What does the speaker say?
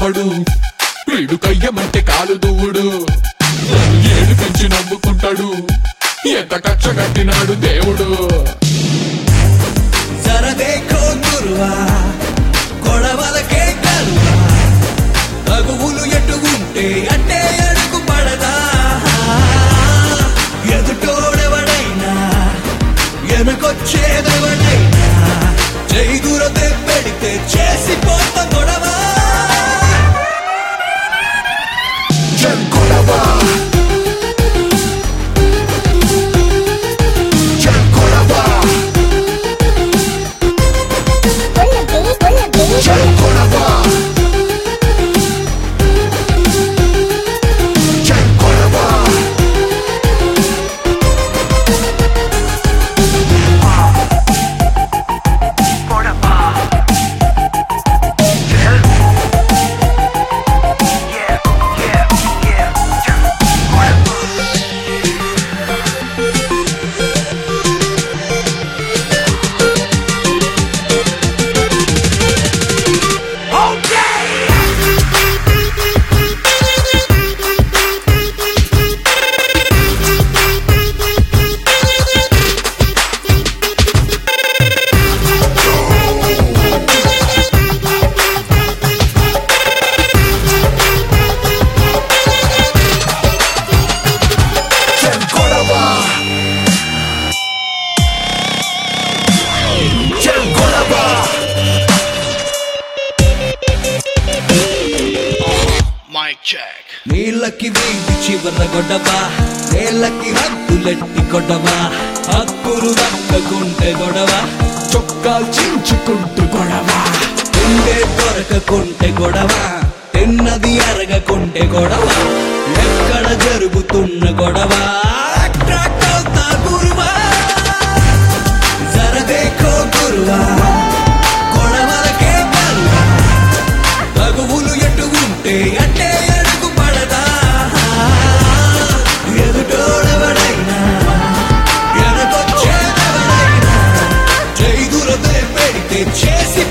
నవ్వడు వీడు కయ్యమంటే కాలు దువ్వుడు ఏడు పెంచి నవ్వుకుంటాడు ఎంత కక్ష కట్టినాడు దేవుడు జరదేకో గురువా గొడవలకే కరువా తగువులు ఎటు ఉంటే అంటే అడుగు పడదా ఎదుటోడెవడైనా వెనకొచ్చేదెవడైనా జైదురతే పెడితే చేసిపోత గొడవ చెంకొడవా చెంకొడవా చెంకొడవా చెంకొడవా చెంకొడవా చెంకొడవా Mic check. నీళ్ళకి వీధి చివర గొడవ నేలకి హద్దులెట్టి గొడవ హక్కులు దక్కకుంటే గొడవ చొక్కాలు చించుకుంటూ గొడవ తిండే దొరకకుంటే గొడవ తిన్నది అరగకుంటే గొడవ ఎక్కడ జరుగుతున్న గొడవ అట్రాక్ట్ అవుతా గురువా జరదేకో గురువా గొడవలకే కరువా తగువులు ఎటు ఉంటే అంటే అడుగు పడదా ఎదుటోడెవడైనా వెనకొచ్చేదెవడైనా జైదురదే పెడితే చేసి